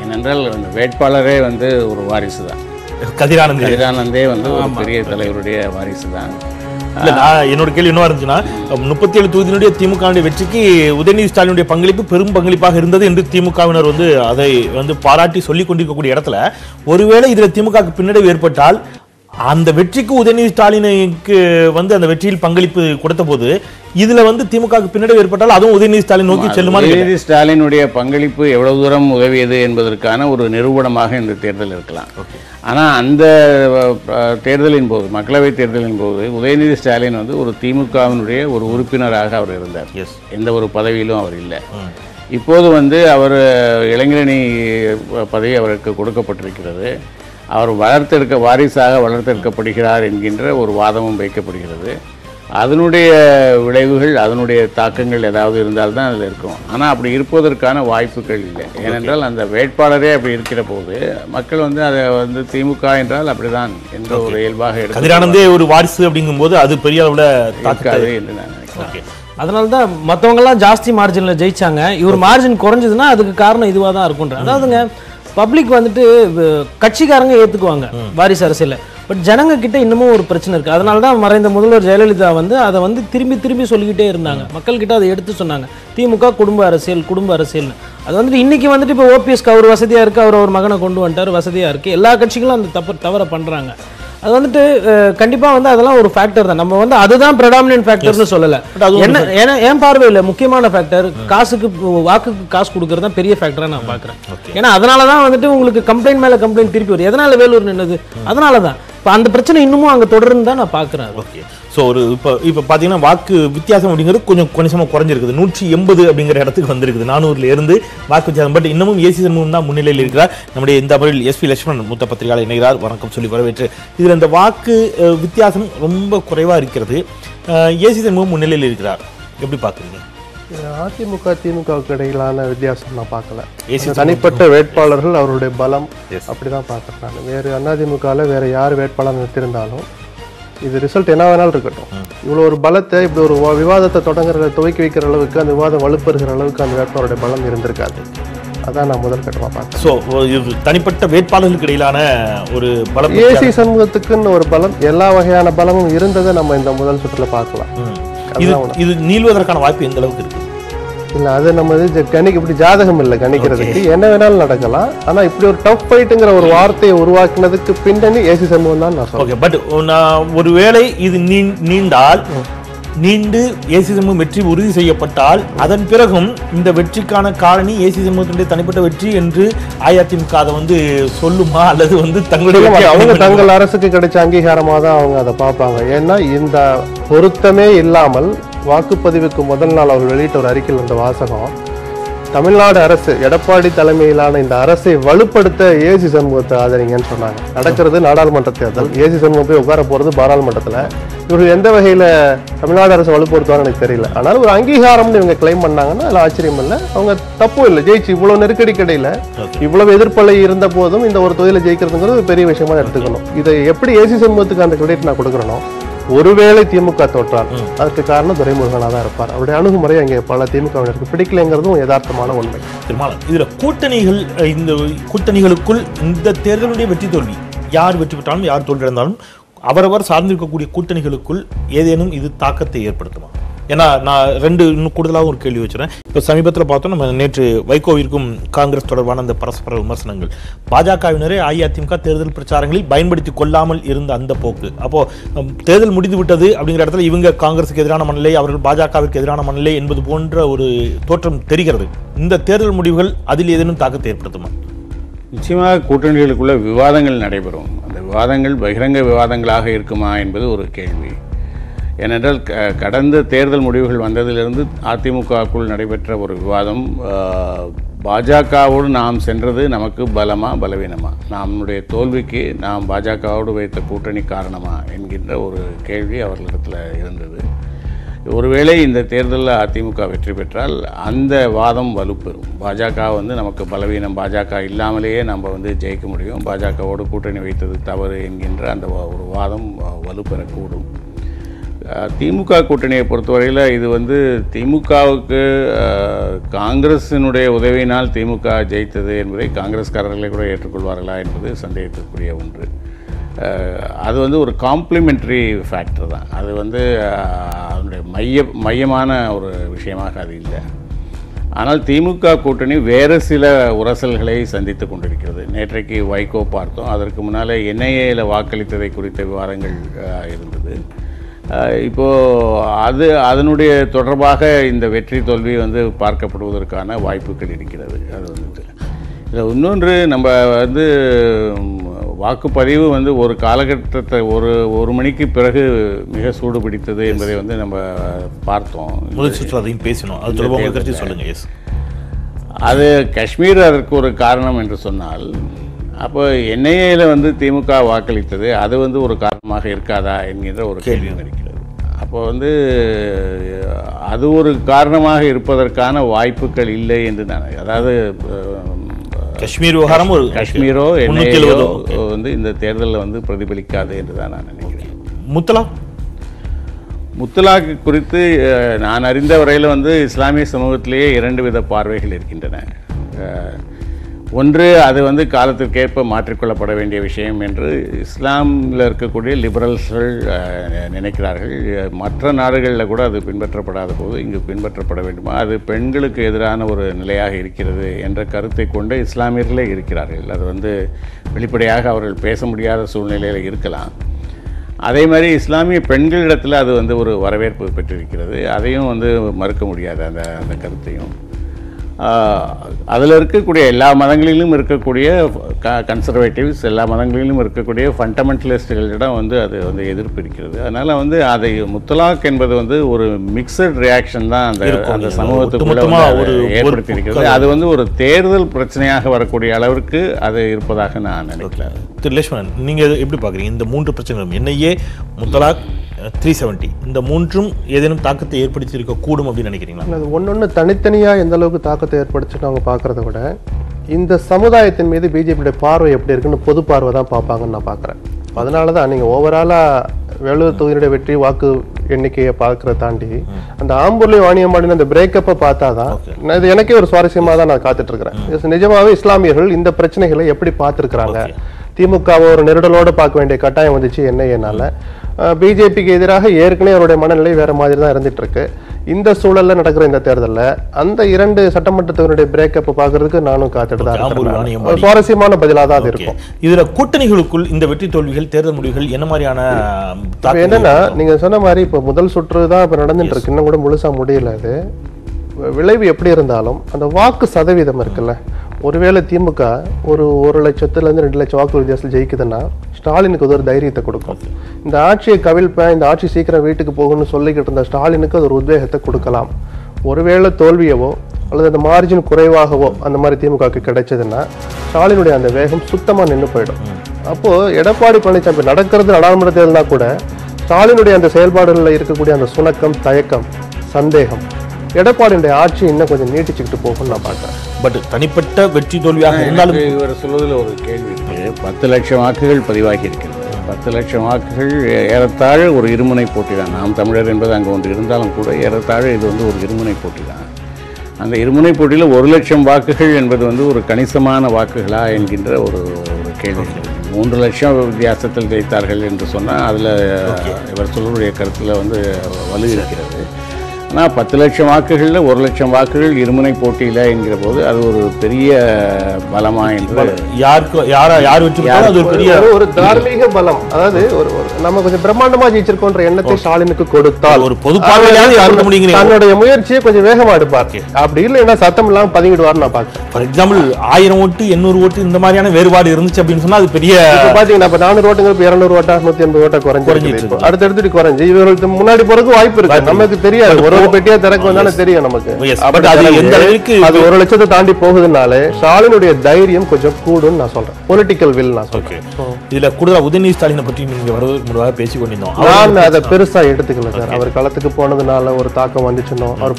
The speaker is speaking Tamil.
ஏனென்றால் அந்த வேட்பாளரே வந்து ஒரு வாரிசு தான் கதிரானந்த் கதிரானந்தே வந்து ஒரு பெரிய தலைவருடைய வாரிசு தான் இல்ல நான் என்னோட கேள்வி என்ன இருந்துச்சுன்னா முப்பத்தி ஏழு தொகுதியினுடைய திமுகவுடைய வெற்றிக்கு உதயநிதி ஸ்டாலினுடைய பங்களிப்பு பெரும் பங்களிப்பாக இருந்தது என்று திமுகவினர் வந்து அதை வந்து பாராட்டி சொல்லிக் கொண்டிருக்கக்கூடிய இடத்துல ஒருவேளை இதுல திமுகவுக்கு பின்னடைவு ஏற்பட்டால் அந்த வெற்றிக்கு உதயநிதி ஸ்டாலினுக்கு வந்து அந்த வெற்றியில் பங்களிப்பு கொடுத்த போது இதுல வந்து திமுகவுக்கு பின்னடைவு ஏற்பட்டால் அதுவும் உதயநிதி ஸ்டாலின் நோக்கி செல்லுமான்னு கேட்டேன். உதயநிதி ஸ்டாலினுடைய பங்களிப்பு எவ்வளவு தூரம் உதவியது என்பதற்கான ஒரு நிரூபணமாக இந்த தேர்தல் இருக்கலாம் ஆனால் அந்த அஹ், தேர்தலின் போது மக்களவைத் தேர்தலின் போது உதயநிதி ஸ்டாலின் வந்து ஒரு திமுகவினுடைய ஒரு உறுப்பினராக அவர் இருந்தார் Yes. எந்த ஒரு பதவியிலும் அவர் இல்லை இப்போது வந்து அவர் இளைஞரணி பதவி அவருக்கு கொடுக்கப்பட்டிருக்கிறது அவர் வளர்த்தெடுக்க வாரிசாக வளர்த்தெடுக்கப்படுகிறார் என்கின்ற ஒரு வாதமும் வைக்கப்படுகிறது அதனுடைய விளைவுகள் அதனுடைய தாக்கங்கள் ஏதாவது இருந்தால்தான் அதில் இருக்கும் ஆனால் அப்படி இருப்பதற்கான வாய்ப்புகள் இல்லை ஏனென்றால் அந்த வேட்பாளரே அப்படி இருக்கிற போது மக்கள் வந்து அதை வந்து திமுக என்றால் அப்படிதான் என்ற ஒரு இயல்பாக எடுத்து கதிரானந்தே ஒரு வாரிசு அப்படிங்கும்போது அது பெரிய அளவுல தாக்கத்தை இருக்காது என்று நான் நினைக்கிறேன் ஓகே அதனால தான் மற்றவங்கலாம் ஜாஸ்தி மார்ஜினில் ஜெயிச்சாங்க இவர் மார்ஜின் குறைஞ்சதுன்னா அதுக்கு காரணம் இதுவாக தான் இருக்குன்ற அதாவதுங்க பப்ளிக் வந்துட்டு வ- கட்சிக்காரங்க ஏற்றுக்குவாங்க வாரிசு அரசியல பட் ஜனங்க கிட்ட இன்னமும் ஒரு பிரச்சனை இருக்குது அதனால தான் மறைந்த முதல்வர் ஜெயலலிதா வந்து அதை வந்து திரும்பி திரும்பி சொல்லிக்கிட்டே இருந்தாங்க மக்கள் கிட்ட அதை எடுத்து சொன்னாங்க திமுக குடும்ப அரசியல் குடும்ப அரசியல்னு அது வந்துட்டு இன்னைக்கு வந்துட்டு இப்போ ஓபிஎஸ்க்கு அவர் வசதியாக இருக்குது அவர் ஒரு மகனை கொண்டு வந்துட்டார் வசதியாக இருக்குது எல்லா கட்சிகளும் அந்த தப்பு தவறை பண்ணுறாங்க அது வந்துட்டு அஹ், கண்டிப்பா வந்து அதெல்லாம் ஒரு ஃபேக்டர் தான் நம்ம வந்து அதுதான் ப்ரெடாமினன்ட் ஃபேக்டர்னு சொல்லல என்ன ஏன்னா என் பார்வையில் முக்கியமான ஃபேக்டர் காசுக்கு வாக்குக்கு காசு கொடுக்கறது தான் பெரிய ஃபேக்டரா நான் பார்க்குறேன் ஏன்னா அதனால தான் வந்துட்டு உங்களுக்கு கம்ப்ளைண்ட் மேல கம்ப்ளைண்ட் திருப்பி வருது எதனால வேலூர் நின்னது அதனால தான் இப்போ அந்த பிரச்சனை இன்னமும் அங்க தொடர்ந்து தான் நான் பார்க்குறேன் ஓகே ஸோ ஒரு இப்போ இப்போ பார்த்தீங்கன்னா வாக்கு வித்தியாசம் அப்படிங்கிறது கொஞ்சம் கொஞ்சமாக குறைஞ்சிருக்குது நூற்றி எண்பது அப்படிங்கிற இடத்துக்கு வந்திருக்குது நானூறுல இருந்து வாக்கு வித்தியாசம் பட் இன்னமும் ஏசி சண்முகம் தான் முன்னிலையில் இருக்கிறார் நம்முடைய இந்த அமரில் எஸ்பி லட்சுமணன் மூத்த பத்திரிகையாளர் இணைகிறார் வணக்கம் சொல்லி வரவேற்று இதில் இந்த வாக்கு அஹ், வித்தியாசம் ரொம்ப குறைவாக இருக்கிறது ஏசி சண்முகம் முன்னிலையில் இருக்கிறார் எப்படி பார்க்குறீங்க இது அதிமுக திமுகவுக்கு இடையிலான வித்தியாசம் நான் பார்க்கல ஏசி அந்த தனிப்பட்ட வேட்பாளர்கள் அவருடைய பலம் Yes. அப்படிதான் பார்க்குறேன் நான் வேறு அதிமுகவில் வேற யார் வேட்பாளர் நிறுத்திருந்தாலும் இது ரிசல்ட் என்ன வேணாலும் இருக்கட்டும் இவ்வளோ ஒரு பலத்தை இப்படி ஒரு வ- விவாதத்தை தொடங்குற துவக்கி வைக்கிற அளவுக்கு அந்த விவாதம் வலுப்பெறுகிற அளவுக்கு அந்த வேட்பாளருடைய பலம் இருந்திருக்காது அதான் நான் முதல் கட்டமாக பார்க்குறேன் ஸோ இது தனிப்பட்ட வேட்பாளர்களுக்கு இடையிலான ஒரு பல ஏசி சமூகத்துக்குன்னு ஒரு பலம் எல்லா வகையான பலமும் இருந்ததை நம்ம இந்த முதல் சுற்றுல பார்க்கலாம் இது இது நீள்வதற்கான வாய்ப்பு எந்த அளவுக்கு இருக்குது இல்ல அது நம்ம இது ஜ- கணிக்க இப்படி ஜாதகம் இல்லை கணிக்கிறதுக்கு என்ன வேணாலும் நடக்கலாம் ஆனா இப்படி ஒரு டஃப் ஃபைட்டுங்கிற ஒரு வார்த்தையை உருவாக்குனதுக்கு பின்னணி ஏசி சமூகம் தான் நான் சொல்றேன் ஓகே பட் நான் ஒருவேளை இது நீ- நீண்டால் நீண்டு ஏசி சமூகம் வெற்றி உறுதி செய்யப்பட்டால் அதன் பிறகும் இந்த வெற்றிக்கான காரணி ஏசி சமூகத்தினுடைய தனிப்பட்ட வெற்றி என்று அஇஅதிமுக அதை வந்து சொல்லுமா அல்லது வந்து தங்களுடைய இல்ல, வெற்றியை அவங்க அவங்க தங்கள் அரசுக்கு கிடைச்ச அங்கீகாரமா தான் அவங்க அதை பார்ப்பாங்க ஏன்னா இந்த பொருத்தமே இல்லாமல் வாக்குப்பதிவுக்கு முதல் நாள் அவர் வெளியிட்ட ஒரு அறிக்கையில் இருந்த வாசகம் தமிழ்நாடு அரசு எடப்பாடி தலைமையிலான இந்த அரசை வலுப்படுத்த ஏசி சமூகத்தை ஆதரிங்கன்னு சொன்னாங்க நடக்கிறது நாடாளுமன்ற தேர்தல் ஏசி சமூகம் போய் உட்கார போறது பாராளுமன்றத்துல இவர்கள் எந்த வகையில தமிழ்நாடு அரசு வலுப்படுத்துவாங்கன்னு எனக்கு தெரியல ஆனால் ஒரு அங்கீகாரம்னு இவங்க கிளைம் பண்ணாங்கன்னா அதுல ஆச்சரியம் இல்லை அவங்க தப்பும் இல்லை ஜெயிச்சு இவ்வளவு நெருக்கடி கிடையில இவ்வளவு எதிர்ப்பலை இருந்த போதும் இந்த ஒரு தொழிலை ஜெயிக்கிறதுங்கிறது ஒரு பெரிய விஷயமா எடுத்துக்கணும் இதை எப்படி ஏசி சமூகத்துக்கு அந்த கிரெடிட் நான் கொடுக்குறேனோ ஒருவேளை திமுக தோற்றால் அதற்கு காரணம் துரைமுருகனாக தான் இருப்பார் அவருடைய அணுகுமுறை அங்கே பல திமுகவினருக்கு பிடிக்கலைங்கிறதும் யதார்த்தமான உண்மை திருமாவளவன் இதுல கூட்டணிகள் அஹ், இந்த கூட்டணிகளுக்குள் இந்த தேர்தலுடைய வெற்றி தோல்வி யார் வெற்றி பெற்றாலும் யார் தோல்வி அடைந்தாலும் அவரவர் சார்ந்திருக்கக்கூடிய கூட்டணிகளுக்குள் ஏதேனும் இது தாக்கத்தை ஏற்படுத்துமா ஏன்னா நான் ரெண்டு இன்னும் கூடுதலாக ஒரு கேள்வி வச்சுறேன் இப்போ சமீபத்தில் பார்த்தோம் நம்ம நேற்று வைகோவிற்கும் காங்கிரஸ் தொடர்பான அந்த பரஸ்பர விமர்சனங்கள் பாஜகவினரே அஇஅதிமுக தேர்தல் பிரச்சாரங்களில் பயன்படுத்தி கொள்ளாமல் இருந்த அந்த போக்கு அப்போ ஹம், தேர்தல் முடிந்து விட்டது அப்படிங்கிற இடத்துல இவங்க காங்கிரஸுக்கு எதிரான மனநிலை அவர்கள் பாஜகவிற்கு எதிரான மனநிலை என்பது போன்ற ஒரு தோற்றம் தெரிகிறது இந்த தேர்தல் முடிவுகள் அதில் ஏதேனும் தாக்கத்தை ஏற்படுத்துமா நிச்சயமாக கூட்டணிகளுக்குள்ள விவாதங்கள் நடைபெறும் அந்த விவாதங்கள் பகிரங்க விவாதங்களாக இருக்குமா என்பது ஒரு கேள்வி ஏனென்றால் க- கடந்த தேர்தல் முடிவுகள் வந்ததிலிருந்து அதிமுகவுக்குள் நடைபெற்ற ஒரு விவாதம் ஆஹ், பாஜகவோடு நாம் சென்றது நமக்கு பலமா பலவீனமா நம்முடைய தோல்விக்கு நாம் பாஜகவோடு வைத்த கூட்டணி காரணமா என்கின்ற ஒரு கேள்வி அவர்களிடத்தில் இருந்தது ஒருவேளை இந்த தேர்தலில் அதிமுக வெற்றி பெற்றால் அந்த வாதம் வலுப்பெறும் பாஜக வந்து நமக்கு பலவீனம் பாஜக இல்லாமலேயே நம்ம வந்து ஜெயிக்க முடியும் பாஜகவோடு கூட்டணி வைத்தது தவறு என்கின்ற அந்த வா- ஒரு வாதம் வ- வலுப்பெறக்கூடும் அஹ், திமுக கூட்டணியை பொறுத்தவரையில் இது வந்து திமுகவுக்கு அஹ், காங்கிரசினுடைய உதவியினால் திமுக ஜெயித்தது என்பதை காங்கிரஸ்காரர்களே கூட ஏற்றுக்கொள்வார்களா என்பது சந்தேகத்துக்குரிய ஒன்று அஹ், அது வந்து ஒரு காம்ப்ளிமெண்ட்ரி ஃபேக்டர் தான் அது வந்து அஹ், அதனுடைய மைய மையமான ஒரு விஷயமாக அது இல்லை ஆனால் திமுக கூட்டணி வேறு சில உரசல்களை சந்தித்து கொண்டிருக்கிறது நேற்றைக்கு வைகோ பார்த்தோம் அதற்கு முன்னால் என்ஐஏல வாக்களித்ததை குறித்த விவாதங்கள் அஹ், இருந்தது அஹ், இப்போ அது அதனுடைய தொடர்பாக இந்த வெற்றி தோல்வி வந்து பார்க்கப்படுவதற்கான வாய்ப்புகள் இருக்கிறது அது வந்து இதில் இன்னொன்று நம்ம வந்து ம், வாக்குப்பதிவு வந்து ஒரு காலகட்டத்தை ஒரு ஒரு மணிக்கு பிறகு மிக சூடு பிடித்தது என்பதை வந்து நம்ம பார்த்தோம் முதல் சுற்று அதையும் பேசணும் அது தொடர்பாக உங்க கருத்தை சொல்லுங்க எஸ் அது காஷ்மீர் அதற்கு ஒரு காரணம் என்று சொன்னால் அப்போ என்ஐஏல வந்து திமுக வாக்களித்தது அது வந்து ஒரு காரணமாக இருக்காதா என்கின்ற ஒரு கேள்வியும் இருக்கிறது அப்போ வந்து அது ஒரு காரணமாக இருப்பதற்கான வாய்ப்புகள் இல்லை என்று நான் அதாவது அஹ், காஷ்மீர் விவகாரம் ஒரு காஷ்மீரோ முன்னூத்தி என்ஐஏயோ எழுபதோ வந்து இந்த தேர்தலில் வந்து பிரதிபலிக்காது என்று தான் நான் நினைக்கிறேன் முத்தலா முத்தலாக் குறித்து அஹ், நான் அறிந்த வரையில் வந்து இஸ்லாமிய சமூகத்திலேயே இரண்டு வித பார்வைகள் இருக்கின்றன அஹ், ஒன்று அது வந்து காலத்திற்கேற்ப மாற்றிக்கொள்ளப்பட வேண்டிய விஷயம் என்று இஸ்லாமில் இருக்கக்கூடிய லிபரல்ஸ்கள் அஹ், நினைக்கிறார்கள் அஹ், மற்ற நாடுகளில் கூட அது பின்பற்றப்படாத போது இங்கு பின்பற்றப்பட வேண்டுமா அது பெண்களுக்கு எதிரான ஒரு நிலையாக இருக்கிறது என்ற கருத்தை கொண்டு இஸ்லாமியர்களே இருக்கிறார்கள் அது வந்து வெளிப்படையாக அவர்கள் பேச முடியாத சூழ்நிலையில் இருக்கலாம் அதே மாதிரி இஸ்லாமிய பெண்களிடத்தில் அது வந்து ஒரு வரவேற்பு பெற்றிருக்கிறது அதையும் வந்து மறுக்க முடியாது அந்த அந்த கருத்தையும் அதில் இருக்கக்கூடிய எல்லா மதங்களிலும் இருக்கக்கூடிய க கன்சர்வேட்டிவ்ஸ் எல்லா மதங்களிலும் இருக்கக்கூடிய ஃபண்டமெண்டலிஸ்டுகளிடம் வந்து அது வந்து எதிர்ப்பு இருக்கிறது அதனால் வந்து அதை முத்தலாக் என்பது வந்து ஒரு மிக்சட் ரியாக்ஷன் தான் அந்த இருக்கும். அந்த நீங்க சமூகத்துக்குள்ள ஒட்டுமொத்தமா வந்து ஒரு- அது ஏற்படுத்தி இருக்கிறது அது வந்து ஒரு தேர்தல் பிரச்சனையாக வரக்கூடிய அளவிற்கு அது இருப்பதாக நான் நினைக்கிறேன் திரு லட்சுமணன் நீங்க இதை எப்படி பாக்குறீங்க இந்த மூன்று பிரச்சனைகளும் என்ஐஏ முத்தலாக் த்ரீ செவன்ட்டி இந்த மூன்றும் ஏதேனும் தாக்கத்தை ஏற்படுத்தி இருக்க கூடும் அப்படின்னு நினைக்கிறீங்களா அது ஒன்னொன்று தனித்தனியாக எந்த அளவுக்கு தாக்கத்தை ஏற்படுச்சுன்னு அவங்க பார்க்குறத விட இந்த சமுதாயத்தின் மீது பிஜேபியோட பார்வை எப்படி இருக்குன்னு பொது பார்வை தான் பார்ப்பாங்கன்னு நான் பார்க்குறேன் அதனால தான் நீங்கள் ஓவராலாக வேலூர் தொகுதியுடைய வெற்றி வாக்கு எண்ணிக்கையை பார்க்கறத தாண்டி அந்த ஆம்பூர்லி வாணியம்பாடின அந்த பிரேக்கப்பை பார்த்தா தான் நான் இது எனக்கே ஒரு சுவாரஸ்யமாக தான் நான் காத்துட்டு இருக்கிறேன் நிஜமாவே இஸ்லாமியர்கள் இந்த பிரச்சனைகளை எப்படி பார்த்துருக்குறாங்க திமுகவை ஒரு நெருடலோடு பார்க்க வேண்டிய கட்டாயம் வந்துச்சு என்ஐஏனால பிஜேபிக்கு எதிராக ஏற்கனவே அவருடைய மனநிலை வேற மாதிரி தான் இருந்துட்டு இருக்கு இந்த சூழல்ல நடக்கிற இந்த தேர்தல்ல அந்த இரண்டு சட்டமன்றத்தினுடைய பிரேக்கப் பார்க்கறதுக்கு நானும் காத்துட்டு தான் ஆம்பூர் இருக்கிறேன் வாணியம்பாடி. ஒரு சுவாரஸ்யமான பதிலாக தான் அது இருக்கும் இதுல கூட்டணிகளுக்குள் இந்த வெற்றி தோல்விகள் தேர்தல் முடிவுகள் என்ன மாதிரியான இப்ப தாக்கம் என்னன்னா நீங்க சொன்ன மாதிரி இப்ப முதல் சுற்று தான் இப்ப நடந்துட்டு இருக்கு இன்னும் கூட முழுசா முடியல அது விளைவு எப்படி இருந்தாலும் அந்த வாக்கு சதவீதம் இருக்குல்ல ஒருவேளை திமுக ஒரு ஒரு லட்சத்துல இருந்து ரெண்டு லட்சம் வாக்கு வித்தியாசத்தில் ஜெயிக்குதுன்னா ஸ்டாலினுக்கு அது ஒரு தைரியத்தை கொடுக்கும் இந்த ஆட்சியை கவிழ்ப்பேன் இந்த ஆட்சி சீக்கிரம் வீட்டுக்கு போகணும்னு சொல்லிக்கிட்டு இருந்த ஸ்டாலினுக்கு அது ஒரு உத்வேகத்தை கொடுக்கலாம் ஒருவேளை தோல்வியவோ அல்லது அந்த மார்ஜின் குறைவாகவோ அந்த மாதிரி திமுகவுக்கு கிடைச்சதுன்னா ஸ்டாலினுடைய அந்த வேகம் சுத்தமா நின்று போயிடும் அப்போ எடப்பாடி பழனிசாமி நடக்கிறது நாடாளுமன்ற தேர்தல்னா கூட ஸ்டாலினுடைய அந்த செயல்பாடுகளில் இருக்கக்கூடிய அந்த சுணக்கம் தயக்கம் சந்தேகம் எடப்பாடியுடைய ஆட்சி இன்னும் கொஞ்சம் நீட்டிச்சுக்கிட்டு போகும்னு நான் பார்க்குறேன் பட் தனிப்பட்ட வெற்றி தோல்வியாக இருந்தாலும் எனக்கு இவர் சொல்வதில் ஒரு கேள்வி இருக்கு பத்து லட்சம் வாக்குகள் பதிவாகி இருக்கிறது பத்து லட்சம் வாக்குகள் ஏ- ஏறத்தாழ ஒரு இருமுனை போட்டி தான் நாம் தமிழர் என்பது அங்கே ஒன்று இருந்தாலும் கூட ஏறத்தாழ இது வந்து ஒரு இருமுனை போட்டி தான் அந்த இருமுனை போட்டியில் ஒரு லட்சம் வாக்குகள் என்பது வந்து ஒரு கணிசமான வாக்குகளா என்கின்ற ஒரு ஒரு கேள்வி இருக்கு. மூன்று லட்சம் வித்தியாசத்தில் ஜெயித்தார்கள் என்று சொன்னால் அதில் இவர் சொல்லக்கூடிய கருத்தில் வந்து வலு இருக்கிறது ஆனால் பத்து லட்சம் வாக்குகளில் ஒரு லட்சம் வாக்குகள் இருமுனை போட்டியில் என்கிற போது அது ஒரு பெரிய பலமா என்று யாருக்கு யாரா யார் வெற்றி பெற்றாலும் அது ஒரு பெரிய ஒரு- ஒரு தார்மீக பலம் அதாவது ஒரு ஒரு நம்ம கொஞ்சம் பிரம்மாண்டமா ஜெயிச்சிருக்கோன்ற எண்ணத்தை ஸ்டாலினுக்கு கொடுத்தால் ஒரு பொது பார்வையாவது அவர் கொடுக்க முடியுங்கிறீங்க. தன்னுடைய முயற்சியை கொஞ்சம் வேகமா எடுப்பார் அப்படி இல்லைன்னா சத்தம் இல்லாம பதுங்கிடுவார் நான் பார்க்கிறேன் ஃபார் எக்ஸாம்பிள் ஆயிரம் ஓட்டு எண்ணூறு ஓட்டு இந்த மாதிரியான வேறுபாடு இருந்துச்சு அப்படின்னு சொன்னா அது பெரிய இப்ப பாத்தீங்கன்னா இப்ப நானூறு ஓட்டுங்க இப்ப இருநூறு ஓட்டா நூத்தி எண்பது ஓட்டா குறைஞ்சிருக்கு குறைஞ்சிட்டு இப்போ அடுத்தடுத்து குறைஞ்சு இவர்களுக்கு முன்னாடி போறதுக்கு வாய்ப்பு இருக்கு நமக்கு தெரியாது ஒரு ஒரு பெட்டியா திறக்க வந்தாலும் தெரியும் நமக்கு Yes, அப்படி but அது திறந்து எந்த அளவுக்கு அது ஒரு லட்சத்தை தாண்டி போகுதுனாலே ஸ்டாலினுடைய தைரியம் கொஞ்சம் கூடும்னு நான் சொல்றேன் பொலிட்டிக்கல் வில் நான் சொல்றேன் ஓகே இதுல கூடுதலா உதயநிதி ஸ்டாலினை பற்றி நீங்க வருவதற்கு முன்பாக பேசி கொண்டிருந்தோம் நான் அதை பெருசா எடுத்துக்கல சார் அவர் களத்துக்கு போனதுனால ஒரு தாக்கம் வந்துச்சுன்னோ அவர்